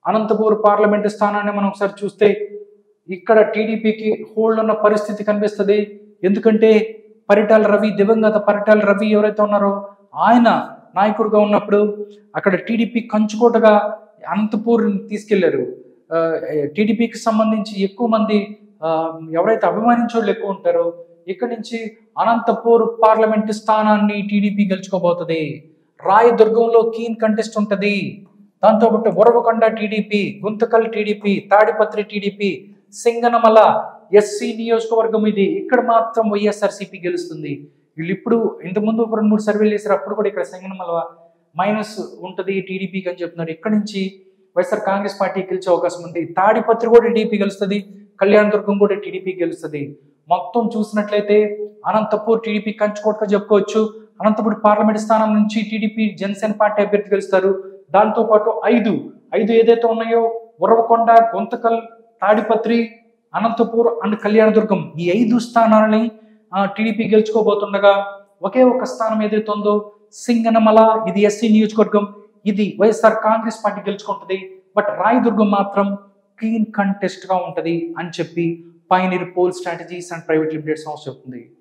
Anantapur parliament స్థానాన్ని మనం ఒకసారి చూస్తే ఇక్కడ టీడీపీకి హోల్డ్ ఉన్న పరిస్థితి కనిపిస్తుంది ఎందుకంటే పరిటాల రవి దివంగత పరిటాల రవి ఎవరైతే ఉన్నారో ఆయన నాయకుడిగా ఉన్నప్పుడు అక్కడ టీడీపీ కంచుకోటగా అనంతపూర్ తీసుకెళ్లారు టీడీపీకి సంబంధించి ఎక్కువ మంది ఆ, ఎవరైతే అభిమానించే వాళ్ళు ఎక్కువ ఉంటారో ఇక్కడి నుంచి అనంతపూర్ పార్లమెంటు స్థానాన్ని టీడీపీ గెలుచుకోబోతుంది రాయదుర్గంలో కీన్ కంటెస్ట్ ఉంటుంది దాంతో పాటు Uravakonda TDP Guntakal TDP Tadipatri TDP Singanamala SC నియోజకవర్గం ఇది ఇక్కడ మాత్రం వైఎస్ఆర్సీపీ గెలుస్తుంది వీళ్ళు ఇప్పుడు ఇంతకుముందు ఒక రెండు మూడు సర్వేలు చేశారు అప్పుడు కూడా ఇక్కడ సింగనమల మైనస్ ఉంటుంది టీడీపీకి అని చెప్తున్నారు ఇక్కడ నుంచి వైఎస్ఆర్ కాంగ్రెస్ పార్టీ గెలిచే అవకాశం ఉంది తాడిపత్రి కూడా టీడీపీ గెలుస్తుంది కళ్యాణదుర్గం కూడా టీడీపీ గెలుస్తుంది మొత్తం చూసినట్లయితే అనంతపూర్ టీడీపీ కంచుకోటగా చెప్పుకోవచ్చు అనంతపూర్ పార్లమెంట్ స్థానం నుంచి టీడీపీ జనసేన పార్టీ అభ్యర్థి గెలుస్తారు దాంతో పాటు ఐదు ఐదు ఏదైతే ఉన్నాయో ఉరవకొండ గుంతకల్ తాడిపత్రి అనంతపూర్ అండ్ కళ్యాణదుర్గం ఈ ఐదు స్థానాలని ఆ, టీడీపీ గెలుచుకోబోతుండగా ఒకే ఒక స్థానం ఏదైతే ఉందో సింగనమల ఇది ఎస్సీ నియోజకవర్గం ఇది వైఎస్ఆర్ కాంగ్రెస్ పార్టీ గెలుచుకుంటుంది బట్ రాయదుర్గం మాత్రం క్లీన్ కంటెస్ట్ గా ఉంటది అని చెప్పి Pioneer Poll Strategies and private limited సంస్థ చెప్తుంది